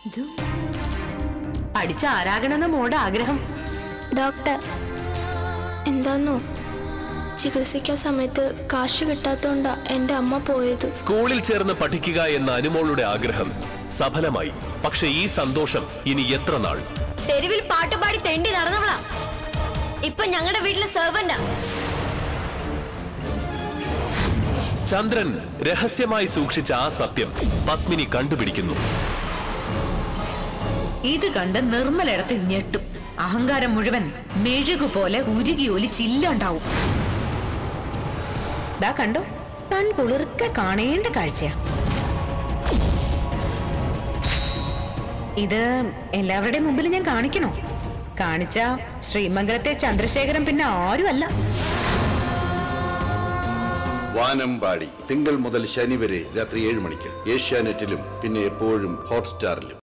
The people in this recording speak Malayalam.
പഠിച്ച ആരാകണമെന്ന മോടെ ആഗ്രഹം ഡോക്ടർ എന്താന്നോ ചികിത്സിക്കാൻ സമയത്ത് കാശ് കിട്ടാത്തോണ്ടാ എൻ്റെ അമ്മ പോയത് സ്കൂളിൽ ചേർന്ന് പഠിക്കുക എന്ന അനുമോളുടെ ആഗ്രഹം സഫലമായി പക്ഷെ ഈ സന്തോഷം ഇനി എത്ര നാൾ തെരുവിൽ പാട്ടുപാടി തെണ്ടി നടന്നവളാ ഇപ്പൊ ഞങ്ങളുടെ വീട്ടിലെ സെർവന്റാ ചന്ദ്രൻ രഹസ്യമായി സൂക്ഷിച്ച ആ സത്യം പത്മിനി കണ്ടുപിടിക്കുന്നു ഇത് കണ്ട് നിർമ്മലയിടത്ത് ഞെട്ടും അഹങ്കാരം മുഴുവൻ മെഴുകുപോലെ ഉരുകി ഒലിച്ചില്ലാണ്ടാവും ദാ കണ്ടോ കൺകുളിർക്കെ കാണേണ്ട കാഴ്ചയാ ഇത് എല്ലാവരുടെയും മുമ്പിൽ ഞാൻ കാണിക്കണോ കാണിച്ച ശ്രീമംഗലത്തെ ചന്ദ്രശേഖരൻ പിന്നെ ആരുമല്ല വാനമ്പാടി തിങ്കൾ മുതൽ ശനി വരെ രാത്രി ഏഴ് മണിക്ക് ഏഷ്യാനെറ്റിലും പിന്നെ എപ്പോഴും ഹോട്ട്സ്റ്റാറിലും